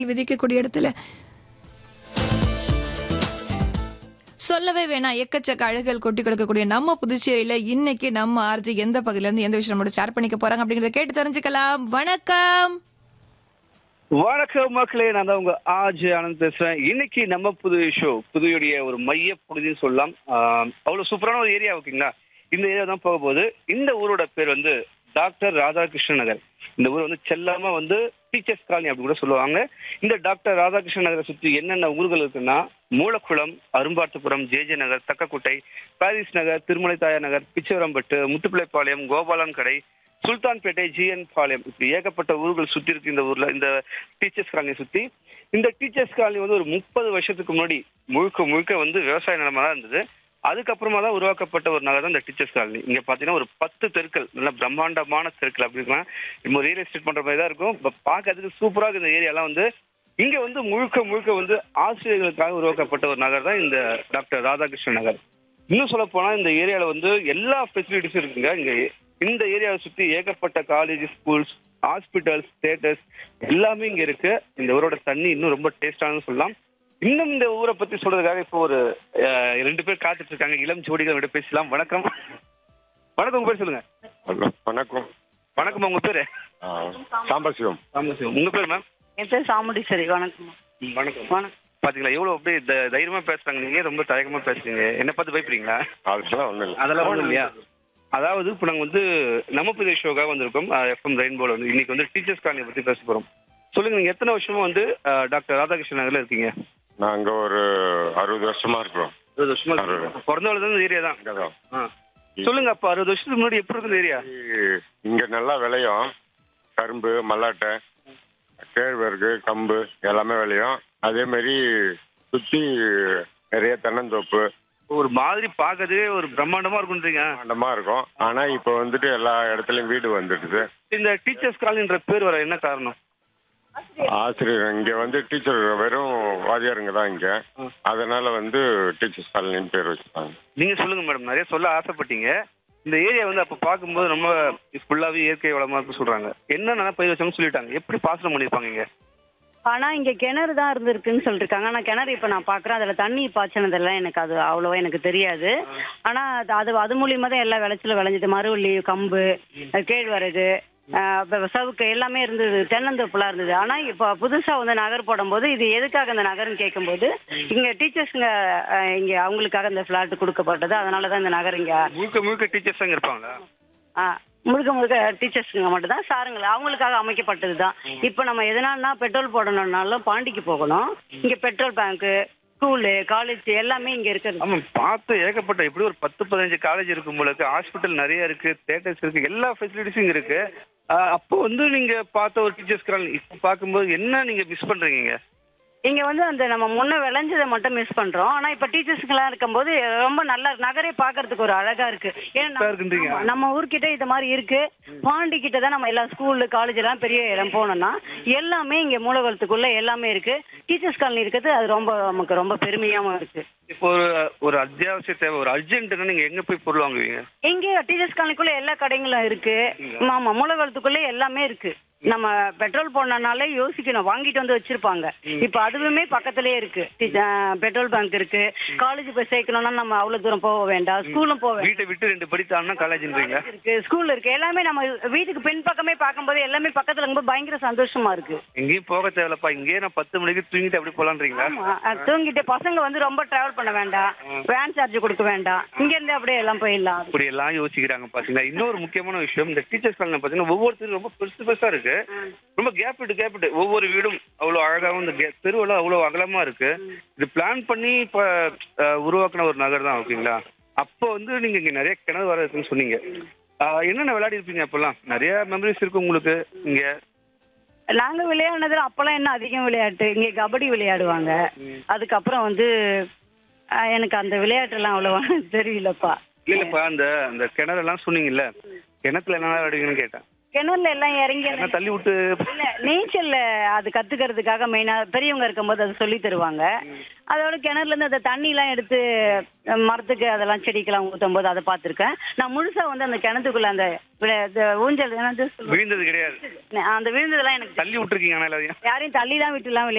விதிக்கக்கூடிய இடத்துல சொல்லவே வேணாம் எக்கச்சக்க அழகுகள் கொட்டி கொடுக்கக்கூடிய நம்ம புதுச்சேரியில இன்னைக்கு நம்ம ஆர்ஜி எந்த பகுதியில இருந்து எந்த விஷயம் நம்மளோட ஷேர் பண்ணிக்க போறாங்க அப்படிங்கறத கேட்டு தெரிஞ்சுக்கலாம் வணக்கம் வணக்கம் மக்களே நான் தான் உங்க ஆஜ் ஆனந்த் பேசுறேன் இன்னைக்கு நம்ம புது ஷோ புதுவையுடைய ஒரு மைய பகுதின்னு சொல்லலாம் ஆஹ் அவ்வளவு சூப்பரான ஒரு ஏரியா ஓகேங்களா இந்த ஏரியா தான் போக போகுது இந்த ஊரோட பேர் வந்து டாக்டர் ராதாகிருஷ்ணன் நகர் இந்த ஊர் வந்து செல்லாம வந்து டீச்சர்ஸ் காலனி அப்படி கூட சொல்லுவாங்க இந்த டாக்டர் ராதாகிருஷ்ணன் நகரை சுற்றி என்னென்ன ஊர்கள் இருக்குன்னா மூலக்குளம் அரும்பார்த்தபுரம் ஜேஜே நகர் தக்கக்குட்டை பாரிஸ் நகர் திருமலை தாயார் நகர் பிச்சவரம்பட்டு முத்துப்பிள்ளைப்பாளையம் கோபாலன் கடை சுல்தான்பேட்டை ஜிஎன் பாளையம் இப்படி ஏகப்பட்ட ஊர்கள் சுற்றி இருக்கு இந்த ஊர்ல இந்த டீச்சர்ஸ் காலனியை சுத்தி இந்த டீச்சர்ஸ் காலனி வந்து ஒரு முப்பது வருஷத்துக்கு முன்னாடி முழுக்க முழுக்க வந்து விவசாய நிலமா தான் இருந்தது அதுக்கப்புறமா தான் உருவாக்கப்பட்ட ஒரு நகர் தான் இந்த டீச்சர்ஸ் காலனி இங்க பாத்தீங்கன்னா ஒரு பத்து தெருக்கள் நல்ல பிரம்மாண்டமான தெருக்கள் அப்படி இருக்கலாம் நம்ம ரியல் எஸ்டேட் பண்ற மாதிரி தான் இருக்கும் பட் பார்க்கறதுக்கு சூப்பரா இருக்கு இந்த ஏரியாலாம் வந்து இங்க வந்து முழுக்க முழுக்க வந்து ஆசிரியர்களுக்காக உருவாக்கப்பட்ட ஒரு நகர் தான் இந்த டாக்டர் ராதாகிருஷ்ணன் நகர் இன்னும் சொல்ல போனா இந்த ஏரியால வந்து எல்லா ஃபெசிலிட்டிஸும் இருக்குங்க இங்க இந்த ஏரியாவை சுத்தி ஏகப்பட்ட காலேஜ் ஸ்கூல்ஸ் ஹாஸ்பிட்டல்ஸ் தியேட்டர்ஸ் எல்லாமே இங்க இருக்கு இந்த ஊரோட தண்ணி இன்னும் ரொம்ப டேஸ்டானு சொல்லலாம் இன்னும் இந்த ஊரை பத்தி சொல்றதுக்காக இப்போ ஒரு அஹ், ரெண்டு பேர் காத்துட்டு இருக்காங்க இளம் ஜோடிகள் விட பேசலாம் வணக்கம் வணக்கம் உங்க பேர் சொல்லுங்க ஹலோ வணக்கம் வணக்கம் உங்க பேரு ஆ, சாம்பசிவம் ராமசிவம் உங்க பேர் மேம் என் பேர் சாமுண்டீஸ்வரி வணக்கம் வணக்கம் வணக்கம் பாத்தீங்களா எவ்வளவு அப்படியே த- தைரியமா பேசுறாங்க நீங்க ரொம்ப தயக்கமா பேசுறீங்க என்ன பார்த்து பயப்படுறீங்களா அதெல்லாம் ஒன்றும் இல்லை அதெல்லாம் ஒண்ணும் இல்லையா அதாவது இப்போ நாங்கள் வந்து நம்ம புதிய ஷோக்காக வந்திருக்கோம் எஃப்எம் ரெயின்போல வந்து இன்னைக்கு வந்து டீச்சர்ஸ் காலனியை பற்றி பேச போகிறோம் சொல்லுங்க நீங்க எத்தனை வருஷமா வந்து அஹ், டாக்டர் ராதாகிருஷ்ணன் நகர்ல இருக்கீங்க நாங்கள் ஒரு அறுபது வருஷமா இருக்கிறோம் இருபது வருஷமா அறுபது. இருக்கீங்க. பிறந்தவள தான் இந்த ஏரியா தான் இங்கே தான் ஆ. சொல்லுங்க அப்போ அறுபது வருஷத்துக்கு முன்னாடி எப்படி இருக்குது ஏரியா இங்கே நல்லா விளையும் கரும்பு மல்லாட்டை கேழ்வரகு கம்பு எல்லாமே விளையும் அதே மாதிரி சுற்றி நிறைய தென்னந்தோப்பு ஒரு மாதிரி பார்க்கறதுக்கே ஒரு பிரம்மாண்டமா இருக்குன்றீங்க மண்டமாக இருக்கும் ஆனால் இப்போ வந்துட்டு எல்லா இடத்துலையும் வீடு வந்துடுது இந்த டீச்சர்ஸ் காலனின்ற பேர் வர என்ன காரணம் ஆசிரியர் இங்கே வந்து டீச்சர் வெறும் வாதியாருங்க தான் இங்கே அதனால வந்து டீச்சர்ஸ் காலனின்னு பேர் வச்சுட்டாங்க நீங்க சொல்லுங்க மேடம் நிறைய சொல்ல ஆசைப்பட்டீங்க இந்த ஏரியா வந்து அப்ப பார்க்கும்போது ரொம்ப ஃபுல்லாவே இயற்கை வளமா இருக்கு சொல்றாங்க என்னென்ன பயிர் வச்சாங்கன்னு சொல்லிட்டாங்க எப்படி பாசனம் பண்ணிருப்பாங்க இங்க ஆனா இங்க கிணறு தான் இருந்திருக்குன்னு சொல்லிருக்காங்க ஆனா கிணறு இப்ப நான் பாக்குறேன் அதுல தண்ணி பாய்ச்சினதெல்லாம் எனக்கு அது அவ்வளவா எனக்கு தெரியாது ஆனா அது- அது அது மூலியமா தான் எல்லா விளைச்சலும் விளைஞ்சது மறுவள்ளி கம்பு அஹ் கேழ்வரகு அஹ் அப்ப சவுக்கு எல்லாமே இருந்தது தென்னந்தோப்புலாம் இருந்தது ஆனா இப்ப புதுசா வந்து நகர் போடும்போது இது எதுக்காக இந்த நகர்னு கேட்கும்போது இங்க டீச்சர்ஸ்ங்க இங்க அவங்களுக்காக இந்த பிளாட் கொடுக்கப்பட்டது அதனாலதான் இந்த நகர் இங்க முழுக்க முழுக்க டீச்சர்ஸ் அங்க இருப்பாங்களா ஆ, முழுக்க முழுக்க டீச்சர்ஸுங்க மட்டும் தான் சாருங்கள அவங்களுக்காக அமைக்கப்பட்டது தான் இப்போ நம்ம எதனாலனா பெட்ரோல் போடணும்னாலும் பாண்டிக்கு போகணும் இங்கே பெட்ரோல் பேங்க்கு ஸ்கூலு காலேஜ் எல்லாமே இங்கே இருக்கிறது ஆமா பார்த்து ஏகப்பட்ட எப்படி ஒரு பத்து பதினஞ்சு காலேஜ் இருக்கு உங்களுக்கு ஹாஸ்பிட்டல் நிறைய இருக்கு தேட்டர்ஸ் இருக்கு எல்லா ஃபெசிலிட்டிஸும் இங்க இருக்கு ஆஹ் அப்போ வந்து நீங்க பார்த்த ஒரு டீச்சர்ஸ் காலனி இப்போ பார்க்கும்போது என்ன நீங்க மிஸ் பண்றீங்க இங்க? இங்கே வந்து அந்த நம்ம முன்ன விளைஞ்சதை மட்டும் மிஸ் பண்ணுறோம் ஆனால் இப்போ டீச்சர்ஸுங்கெல்லாம் இருக்கும்போது ரொம்ப நல்லா நகரே பார்க்கறதுக்கு ஒரு அழகா இருக்கு ஏன்னா சூப்பரா இருக்குன்றீங்க. நம்ம- நம்ம ஊர்கிட்ட இது மாதிரி இருக்கு பாண்டி கிட்ட தான் நம்ம எல்லா ஸ்கூலு காலேஜ் எல்லாம் பெரிய இடம் போனோம்னா எல்லாமே இங்கே மூலவரத்துக்குள்ள எல்லாமே இருக்கு டீச்சர்ஸ் காலனி இருக்கிறது அது ரொம்ப நமக்கு ரொம்ப பெருமையாகவும் இருக்கு இப்போ ஒரு ஒரு அத்தியாவசிய தேவை ஒரு அர்ஜென்ட்னா நீங்க எங்க போய் பொருள் வாங்குவீங்க இங்கே டீச்சர்ஸ் காலனிக்குள்ள எல்லா கடைங்களும் இருக்கு ஆமா மூலவரத்துக்குள்ள எல்லாமே இருக்கு நம்ம பெட்ரோல் போடணும்னாலே யோசிக்கணும் வாங்கிட்டு வந்து வச்சிருப்பாங்க இப்ப அதுவுமே பக்கத்திலே இருக்கு டி- அஹ் பெட்ரோல் பங்க் இருக்கு காலேஜ் போய் சேர்க்கணும்னா நம்ம அவ்வளவு தூரம் போக வேண்டாம் ஸ்கூலும் போக வேண்டாம் வீட்டை விட்டு ரெண்டு படி தாண்டா காலேஜ்ன்றீங்க இருக்கு ஸ்கூல் இருக்கு எல்லாமே நம்ம வீட்டுக்கு பின் பக்கமே பார்க்கும்போது எல்லாமே பக்கத்துல இருக்கும்போது பயங்கர சந்தோஷமா இருக்கு எங்கேயும் போக தேவையில்லப்பா இங்கேயே நான் பத்து மணிக்கு தூங்கிட்டு அப்படி போலான்றீங்களா ஆமா அஹ் தூங்கிட்டு பசங்க வந்து ரொம்ப டிராவல் பண்ண வேண்டாம் வேன் சார்ஜ் கொடுக்க வேண்டாம் இங்க இருந்து அப்படியே எல்லாம் போயிடலாம் இப்படி எல்லாம் யோசிக்கிறாங்க பாத்தீங்களா இன்னொரு முக்கியமான விஷயம் இந்த டீச்சர்ஸ் காலனி பாத்தீங்கன்னா ஒவ்வொருத்தரும் ரொம்ப பெருசு பெருசா இருக்கு ரொம்ப கேப் விட்டு கேப் விட்டு ஒவ்வொரு வீடும் அவ்வளவு அழகாவும் இந்த gap- தெருவெல்லாம் அவ்வளவு அகலமா இருக்கு இது பிளான் பண்ணி இப்ப அஹ், உருவாக்குன ஒரு நகர் தான் ஓகேங்களா அப்போ வந்து நீங்க இங்க நிறைய கிணறு வர இருக்குன்னு சொன்னீங்க அஹ், என்னென்ன விளையாடி இருப்பீங்க அப்பெல்லாம் நிறைய மெமரிஸ் இருக்கு உங்களுக்கு இங்க நாங்க விளையாடுனதுல அப்பெல்லாம் என்ன அதிகம் விளையாட்டு இங்க கபடி விளையாடுவாங்க அதுக்கப்புறம் வந்து அஹ், எனக்கு அந்த விளையாட்டுலாம் அவ்வளவா தெரியலப்பா இல்ல இல்லப்பா அந்த அந்த கிணறு எல்லாம் சொன்னீங்கல்ல கிணத்துல என்ன விளையாடுவீங்கன்னு கேட்டேன் கிணறுல எல்லாம் இறங்கி என்ன அந்த- தள்ளி விட்டு இல்ல நீச்சல்ல அது கத்துக்கிறதுக்காக மெயினா பெரியவங்க இருக்கும்போது அது சொல்லி தருவாங்க அதோட கிணறுல இருந்து அந்த தண்ணி எல்லாம் எடுத்து அஹ், மரத்துக்கு அதெல்லாம் செடிக்கெல்லாம் ஊத்தும் போது அதை பார்த்திருக்கேன் நான் முழுசா வந்து அந்த கிணத்துக்குள்ள அந்த விள- இந்த ஊஞ்சல் என்னது சொல்லுவாங்க? விழுந்தது கிடையாது அந்த விழுந்ததெல்லாம் எனக்கு தள்ளி விட்டுருக்கீங்க ஆனா எல்லாரையும் யாரையும் தள்ளி தான் விட்டுலாம்